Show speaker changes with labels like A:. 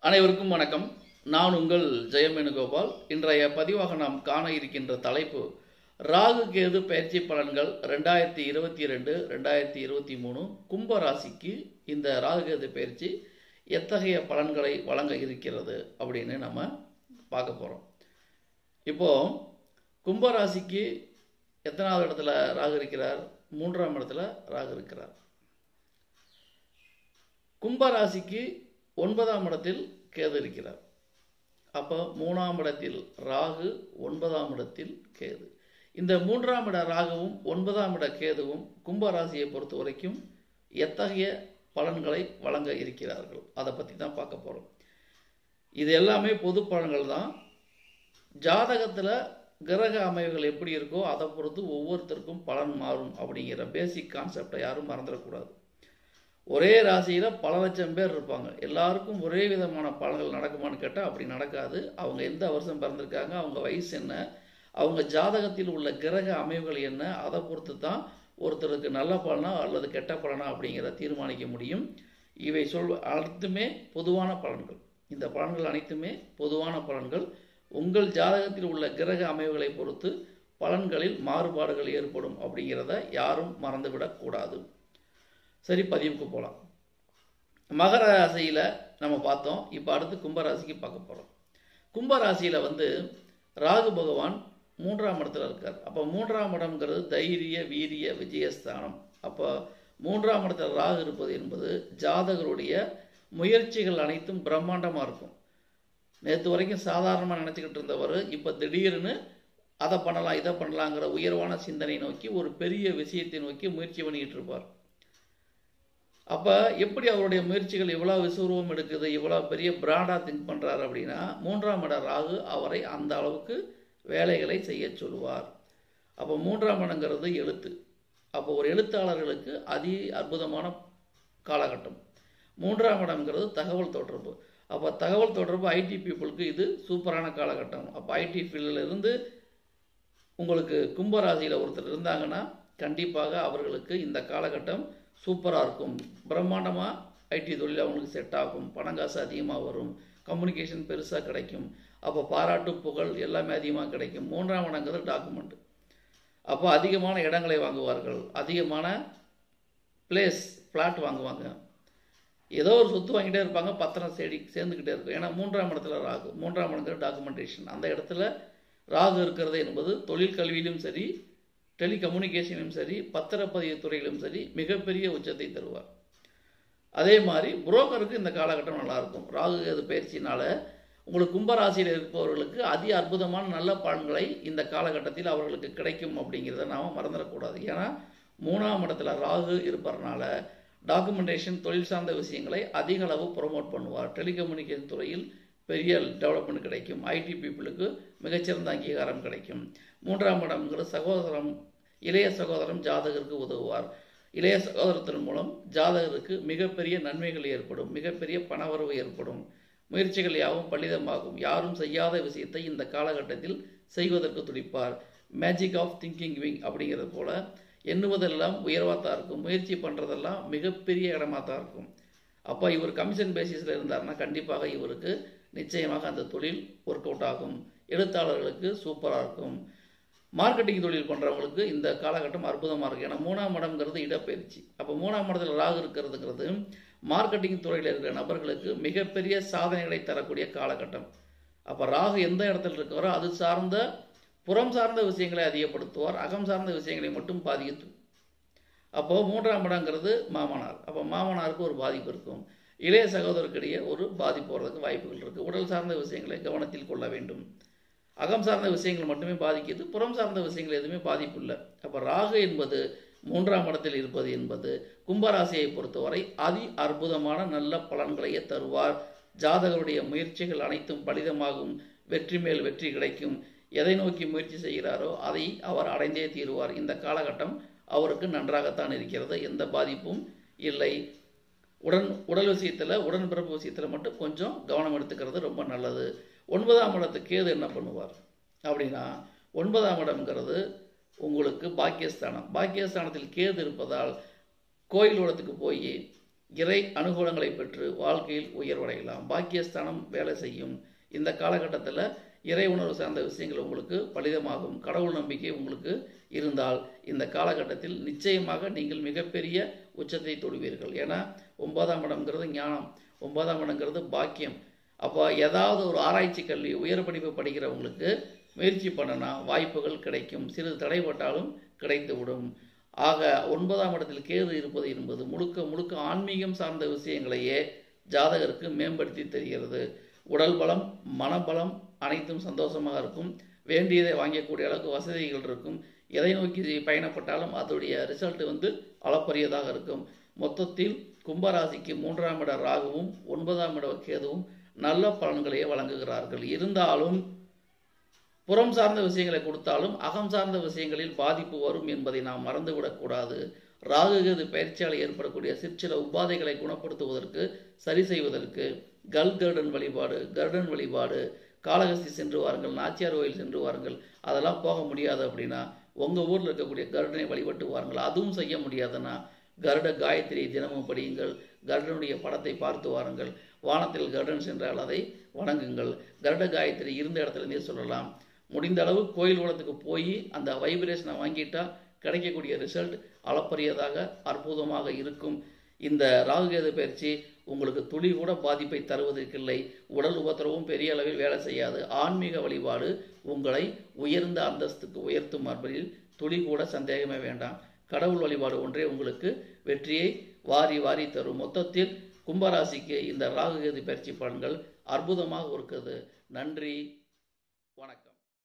A: அனைவருக்கும் வணக்கம் நான் உங்கள் ஜெயம் வேணுகோபால் இன்றைய பதிவாக நாம் காண இருக்கின்ற தலைப்பு ராகு கேது பயிற்சி பலன்கள் ரெண்டாயிரத்தி இருபத்தி ரெண்டு ரெண்டாயிரத்தி இருபத்தி மூணு கும்ப ராசிக்கு இந்த ராகு கேது பயிற்சி எத்தகைய பலன்களை வழங்க இருக்கிறது அப்படின்னு நம்ம பார்க்க போகிறோம் இப்போ கும்ப ராசிக்கு எத்தனாவது இடத்துல ராகு இருக்கிறார் மூன்றாம் இடத்துல ராகு இருக்கிறார் கும்ப ராசிக்கு ஒன்பதாம் இடத்தில் கேது இருக்கிறார் அப்போ மூணாம் இடத்தில் ராகு ஒன்பதாம் இடத்தில் கேது இந்த மூன்றாம் இட ராகுவும் ஒன்பதாம் இட கேதுவும் கும்ப ராசியை பொறுத்த வரைக்கும் எத்தகைய பலன்களை வழங்க இருக்கிறார்கள் அதை பற்றி தான் பார்க்க போகிறோம் இது எல்லாமே பொது பலன்கள் தான் ஜாதகத்தில் கிரக அமைவுகள் எப்படி இருக்கோ அதை பொறுத்து ஒவ்வொருத்தருக்கும் பலன் மாறும் அப்படிங்கிற பேசிக் கான்செப்டை யாரும் மறந்துடக்கூடாது ஒரே ராசியில் பல லட்சம் பேர் இருப்பாங்க எல்லாருக்கும் ஒரே விதமான பலன்கள் நடக்குமான்னு கேட்டால் அப்படி நடக்காது அவங்க எந்த வருஷம் பிறந்திருக்காங்க அவங்க வயசு என்ன அவங்க ஜாதகத்தில் உள்ள கிரக அமைவுகள் என்ன அதை பொறுத்து தான் ஒருத்தருக்கு நல்ல பலனா அல்லது கெட்ட பலனா அப்படிங்கிறத தீர்மானிக்க முடியும் இவை சொல் அனைத்துமே பொதுவான பலன்கள் இந்த பலன்கள் அனைத்துமே பொதுவான பலன்கள் உங்கள் ஜாதகத்தில் உள்ள கிரக அமைவுகளை பொறுத்து பலன்களில் மாறுபாடுகள் ஏற்படும் அப்படிங்கிறத யாரும் மறந்துவிடக்கூடாது சரி பதிவுக்கு போகலாம் மகர ராசியில் நம்ம பார்த்தோம் இப்போ அடுத்து கும்பராசிக்கு பார்க்க போகிறோம் கும்பராசியில் வந்து ராகு பகவான் மூன்றாம் இடத்துல இருக்கார் அப்போ மூன்றாம் இடம்ங்கிறது தைரிய வீரிய விஜயஸ்தானம் அப்போ மூன்றாம் இடத்துல ராகு இருப்பது என்பது ஜாதகருடைய முயற்சிகள் அனைத்தும் பிரம்மாண்டமாக இருக்கும் நேற்று வரைக்கும் சாதாரணமாக நினச்சிக்கிட்டு இருந்தவர் இப்போ திடீர்னு அதை பண்ணலாம் இதை பண்ணலாங்கிற உயர்வான சிந்தனை நோக்கி ஒரு பெரிய விஷயத்தை நோக்கி முயற்சி பண்ணிக்கிட்டு இருப்பார் அப்போ எப்படி அவருடைய முயற்சிகள் இவ்வளோ விசுவரூபம் எடுக்குது இவ்வளோ பெரிய பிராண்டாக திங்க் பண்ணுறாரு அப்படின்னா மூன்றாம் இட ராகு அவரை அந்த அளவுக்கு வேலைகளை செய்ய சொல்லுவார் அப்போ மூன்றாம் இடங்கிறது எழுத்து அப்போ ஒரு எழுத்தாளர்களுக்கு அதி அற்புதமான காலகட்டம் மூன்றாம் இடம்ங்கிறது தகவல் தொடர்பு அப்போ தகவல் தொடர்பு ஐடி பீப்புளுக்கு இது சூப்பரான காலகட்டம் அப்போ ஐடி ஃபீல்டில் இருந்து உங்களுக்கு கும்பராசியில் ஒருத்தர் இருந்தாங்கன்னா கண்டிப்பாக அவர்களுக்கு இந்த காலகட்டம் சூப்பராக இருக்கும் பிரம்மாண்டமாக ஐடி தொழில் அவங்களுக்கு செட் ஆகும் பணங்காசு அதிகமாக வரும் கம்யூனிகேஷன் பெருசாக கிடைக்கும் அப்போ பாராட்டு புகழ் எல்லாமே அதிகமாக கிடைக்கும் மூன்றாம் இடங்கிறது டாக்குமெண்ட் அப்போ அதிகமான இடங்களை வாங்குவார்கள் அதிகமான பிளேஸ் ஃப்ளாட் வாங்குவாங்க ஏதோ ஒரு சொத்து வாங்கிட்டே இருப்பாங்க பத்திரம் செடி சேர்ந்துக்கிட்டே இருக்கும் ஏன்னா மூன்றாம் இடத்துல ராகு மூன்றாம் இடங்கிற டாக்குமெண்டேஷன் அந்த இடத்துல ராகு இருக்கிறது என்பது தொழில் கல்வியிலும் சரி டெலிகம்யூனிகேஷனிலும் சரி பத்திரப்பதிவு துறையிலும் சரி மிகப்பெரிய உச்சத்தை தருவார் அதே மாதிரி புரோக்கருக்கு இந்த காலகட்டம் நல்லாயிருக்கும் ராகு கேது பயிற்சினால உங்களுக்கு கும்பராசியில் இருப்பவர்களுக்கு அதி அற்புதமான நல்ல பலன்களை இந்த காலகட்டத்தில் அவர்களுக்கு கிடைக்கும் அப்படிங்கிறத நாம் மறந்துடக்கூடாது ஏன்னா மூணாம் இடத்துல ராகு இருப்பறனால டாக்குமெண்டேஷன் தொழில் சார்ந்த விஷயங்களை அதிக அளவு ப்ரொமோட் பண்ணுவார் டெலிகம்யூனிகேஷன் துறையில் பெரிய டெவலப்மெண்ட் கிடைக்கும் ஐடி பீப்புளுக்கு மிகச்சிறந்த அங்கீகாரம் கிடைக்கும் மூன்றாம் இடம்ங்கிற சகோதரம் இளைய சகோதரம் ஜாதகருக்கு உதவுவார் இளைய சகோதரத்தின் மூலம் ஜாதகருக்கு மிகப்பெரிய நன்மைகள் ஏற்படும் மிகப்பெரிய பணவரவு ஏற்படும் முயற்சிகள் யாவும் பலிதமாகும் யாரும் செய்யாத விஷயத்தை இந்த காலகட்டத்தில் செய்வதற்கு துடிப்பார் மேஜிக் ஆஃப் திங்கிங் விங் அப்படிங்கிறது போல எண்ணுவதெல்லாம் உயர்வாக தான் இருக்கும் முயற்சி பண்ணுறதெல்லாம் மிகப்பெரிய இடமா தான் இருக்கும் அப்போ இவர் கமிஷன் பேசிஸில் இருந்தார்னா கண்டிப்பாக இவருக்கு நிச்சயமாக அந்த தொழில் ஒர்க் அவுட் ஆகும் எழுத்தாளர்களுக்கு சூப்பராக இருக்கும் மார்க்கெட்டிங் தொழில் பண்ணுறவங்களுக்கு இந்த காலகட்டம் அற்புதமாக இருக்கும் ஏன்னா மூணாம் இடம்ங்கிறது இடப்பெயர்ச்சி அப்போ மூணாம் இடத்துல ராகு இருக்கிறதுங்கிறது மார்க்கெட்டிங் துறையில் இருக்கிற நபர்களுக்கு மிகப்பெரிய சாதனைகளை தரக்கூடிய காலகட்டம் அப்போ ராகு எந்த இடத்துல இருக்கிறோ அது சார்ந்த புறம் சார்ந்த விஷயங்களை அதிகப்படுத்துவார் அகம் சார்ந்த விஷயங்களை மட்டும் பாதிக்கும் அப்போது மூன்றாம் இடங்கிறது மாமனார் அப்போ மாமனாருக்கு ஒரு பாதிப்பு இருக்கும் இளைய சகோதரருக்கிடையே ஒரு பாதிப்பு வர்றதுக்கு வாய்ப்புகள் இருக்குது உடல் சார்ந்த விஷயங்களை கவனத்தில் கொள்ள வேண்டும் அகம் சார்ந்த விஷயங்கள் மட்டுமே பாதிக்குது புறம் சார்ந்த விஷயங்கள் எதுவுமே பாதிப்பு இல்லை அப்போ ராகு என்பது மூன்றாம் இடத்தில் இருப்பது என்பது கும்பராசியை பொறுத்தவரை அதி அற்புதமான நல்ல பலன்களையே தருவார் ஜாதகருடைய முயற்சிகள் அனைத்தும் பலிதமாகும் வெற்றி மேல் வெற்றி கிடைக்கும் எதை நோக்கி முயற்சி செய்கிறாரோ அதை அவர் அடைந்தே தீருவார் இந்த காலகட்டம் அவருக்கு நன்றாகத்தான் இருக்கிறது எந்த பாதிப்பும் இல்லை உடன் உடல் விஷயத்தில் உடன்பிறப்பு விஷயத்தில் மட்டும் கொஞ்சம் கவனம் எடுத்துக்கிறது ரொம்ப நல்லது ஒன்பதாம் இடத்து கேது என்ன பண்ணுவார் அப்படின்னா ஒன்பதாம் இடம்ங்கிறது உங்களுக்கு பாக்கியஸ்தானம் பாக்கியஸ்தானத்தில் கேது இருப்பதால் கோயில் இடத்துக்கு போய் இறை அனுகூலங்களை பெற்று வாழ்க்கையில் உயர்வடையலாம் பாக்கியஸ்தானம் வேலை செய்யும் இந்த காலகட்டத்தில் இறை உணர்வு சார்ந்த விஷயங்கள் உங்களுக்கு பலிதமாகும் கடவுள் நம்பிக்கை உங்களுக்கு இருந்தால் இந்த காலகட்டத்தில் நிச்சயமாக நீங்கள் மிகப்பெரிய உச்சத்தை தொடுவீர்கள் ஏன்னா ஒன்பதாம் இடம்ங்கிறது ஞானம் ஒன்பதாம் இடங்கிறது பாக்கியம் அப்போ ஏதாவது ஒரு ஆராய்ச்சி கல்வி உயர் படிப்பு படிக்கிறவங்களுக்கு முயற்சி பண்ணனா வாய்ப்புகள் கிடைக்கும் சிறிது தடைப்பட்டாலும் கிடைத்துவிடும் ஆக ஒன்பதாம் இடத்தில் கேது இருப்பது என்பது முழுக்க முழுக்க ஆன்மீகம் சார்ந்த விஷயங்களையே ஜாதகருக்கு மேம்படுத்தி தெரிகிறது உடல் பலம் மனபலம் அனைத்தும் சந்தோஷமாக இருக்கும் வேண்டியதை வாங்கக்கூடிய அளவுக்கு வசதிகள் இருக்கும் எதை நோக்கி பயணப்பட்டாலும் அதோடைய ரிசல்ட் வந்து அளப்பரியதாக இருக்கும் மொத்தத்தில் கும்பராசிக்கு மூன்றாம் இட ராகுவும் ஒன்பதாம் இட கேதுவும் நல்ல பலன்களையே வழங்குகிறார்கள் இருந்தாலும் புறம் சார்ந்த விஷயங்களை கொடுத்தாலும் அகம் சார்ந்த விஷயங்களில் பாதிப்பு வரும் என்பதை நாம் மறந்துவிடக்கூடாது ராகுகேது பயிற்சியால் ஏற்படக்கூடிய சிற்சில உபாதைகளை குணப்படுத்துவதற்கு சரி செய்வதற்கு கல் கர்டன் வழிபாடு கர்டன் வழிபாடு காளகஸ்தி சென்று வாருங்கள் நாச்சியார் கோயில் சென்று வாருங்கள் அதெல்லாம் போக முடியாது அப்படின்னா உங்கள் ஊரில் இருக்கக்கூடிய கருடனை வழிபட்டு வாருங்கள் அதுவும் செய்ய முடியாதுன்னா கருட காயத்ரி தினமும் படியுங்கள் கருடனுடைய படத்தை பார்த்து வாருங்கள் வானத்தில் கருடன் சென்றால் அதை வணங்குங்கள் கருட காயத்ரி இருந்த இடத்துலேருந்தே சொல்லலாம் முடிந்த அளவு கோயில் குளத்துக்கு போய் அந்த வைப்ரேஷனை வாங்கிட்டா கிடைக்கக்கூடிய ரிசல்ட் அளப்பரியதாக அற்புதமாக இருக்கும் இந்த ராகுகேது பயிற்சி உங்களுக்கு துளி கூட பாதிப்பை தருவதற்கில்லை உடல் உபத்திரவும் பெரிய அளவில் வேலை செய்யாது ஆன்மீக வழிபாடு உங்களை உயர்ந்த அந்தஸ்துக்கு உயர்த்தும் என்பதில் துளி கூட சந்தேகமே வேண்டாம் கடவுள் வழிபாடு ஒன்றே உங்களுக்கு வெற்றியை வாரி வாரி தரும் மொத்தத்தில் கும்பராசிக்கு இந்த ராகுகேது பயிற்சி பலன்கள் அற்புதமாக இருக்குது நன்றி